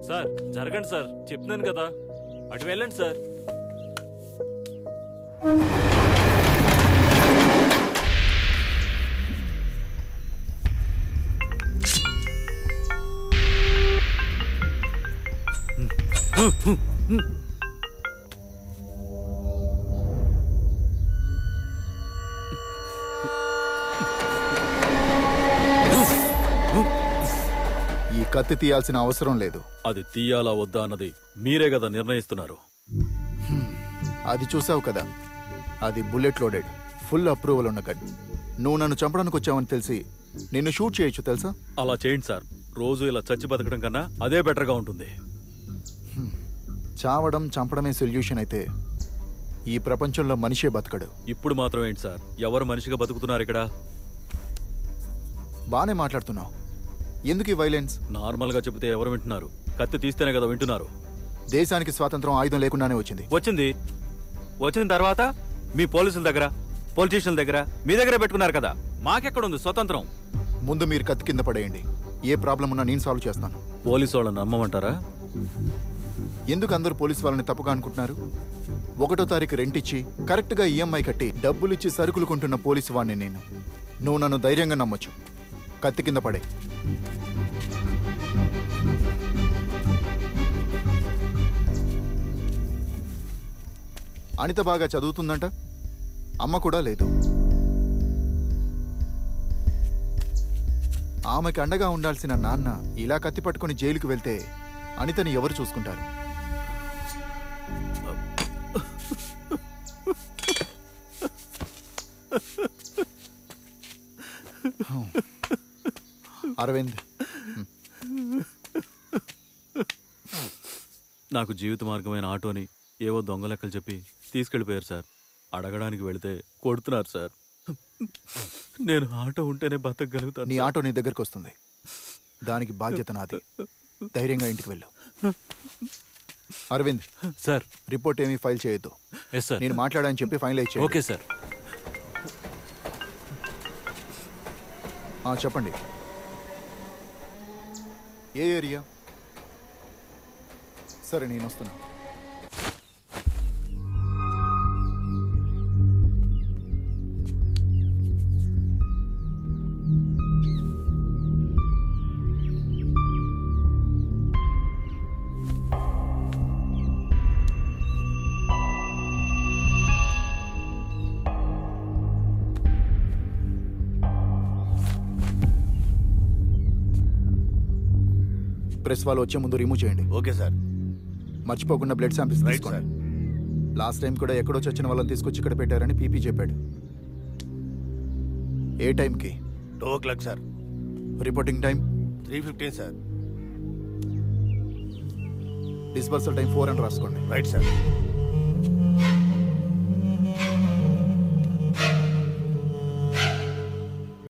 sir జరగండి sir చెప్తున్నాను కదా అటు వెళ్ళండి సార్ ఈ కత్తి తీయాల్సిన అవసరం లేదు అది తీయాలా వద్దా అన్నది మీరే కదా నిర్ణయిస్తున్నారు అది చూసావు కదా అది బుల్లెట్ లోడెడ్ ఫుల్ అప్రూవల్ ఉన్న గన్ నువ్వు నన్ను చంపడానికి వచ్చావని తెలిసి నిన్ను షూట్ చేయొచ్చు తెలుసా అలా చేయండి సార్ రోజు ఇలా చచ్చి బతకడం కన్నా అదే బెటర్గా ఉంటుంది చావడం చంపడమే సొల్యూషన్ అయితే ఈ ప్రపంచంలో మనిషే బతకడు ఇప్పుడు మాత్రం ఏంటి సార్ ఎవరు మనిషిగా బతుకుతున్నారు ఇక్కడ బానే మాట్లాడుతున్నావు ఎందుకు ఈ వైలెన్స్ నార్మల్గా చెబితే ఎవరు వింటున్నారు కత్తి తీస్తేనే కదా వింటున్నారు దేశానికి స్వాతంత్రం ఆయుధం లేకుండానే వచ్చింది వచ్చింది వచ్చిన తర్వాత మీ పోలీసుల దగ్గర పొలిటీషియన్ల దగ్గర మీ దగ్గర పెట్టుకున్నారు కదా మాకెక్కడుంది స్వతంత్రం ముందు మీరు కత్తి కింద పడేయండి ఏ ప్రాబ్లం ఉన్నా నేను సాల్వ్ చేస్తాను పోలీసు వాళ్ళని నమ్మమంటారా ఎందుకు అందరూ పోలీసు వాళ్ళని తప్పుగా అనుకుంటున్నారు ఒకటో తారీఖు రెంట్ ఇచ్చి కరెక్ట్గా ఈఎంఐ కట్టి డబ్బులు ఇచ్చి సరుకులు కొంటున్న పోలీసు వాడిని నేను నువ్వు నన్ను ధైర్యంగా నమ్మొచ్చు కత్తి కింద పడే అనిత బాగా చదువుతుందంట అమ్మ కూడా లేదు ఆమెకి అండగా ఉండాల్సిన నాన్న ఇలా కత్తి పట్టుకుని జైలుకు వెళ్తే అనితని ఎవరు చూసుకుంటారు అరవింద్ నాకు జీవిత మార్గమైన ఆటోని ఏవో దొంగ లెక్కలు చెప్పి తీసుకెళ్ళిపోయారు సార్ అడగడానికి వెళితే కొడుతున్నారు సార్ నేను ఆటో ఉంటేనే బతకగలుగుతాను నీ ఆటో నీ దగ్గరకు వస్తుంది దానికి బాధ్యత నాది ధైర్యంగా ఇంటికి వెళ్ళు అరవింద్ సార్ రిపోర్ట్ ఏమీ ఫైల్ చేయొద్దు ఎస్ సార్ నేను మాట్లాడని చెప్పి ఫైనలైజ్ చేయండి ఓకే సార్ ఆ, చెప్పండి ఏ ఏరియా సరే నేను వస్తున్నా ప్రెస్ వాళ్ళు వచ్చే ముందు రిమూవ్ చేయండి ఓకే సార్ మర్చిపోకుండా బ్లడ్ శాంపిల్స్ రైట్ తీసుకోండి సార్ లాస్ట్ టైం కూడా ఎక్కడో చచ్చిన వాళ్ళని తీసుకొచ్చి ఇక్కడ పెట్టారని పీపీ చెప్పాడు ఏ టైంకి two o'clock sir reporting time three fifteen sir disbursal time four అని రాసుకోండి రైట్ సార్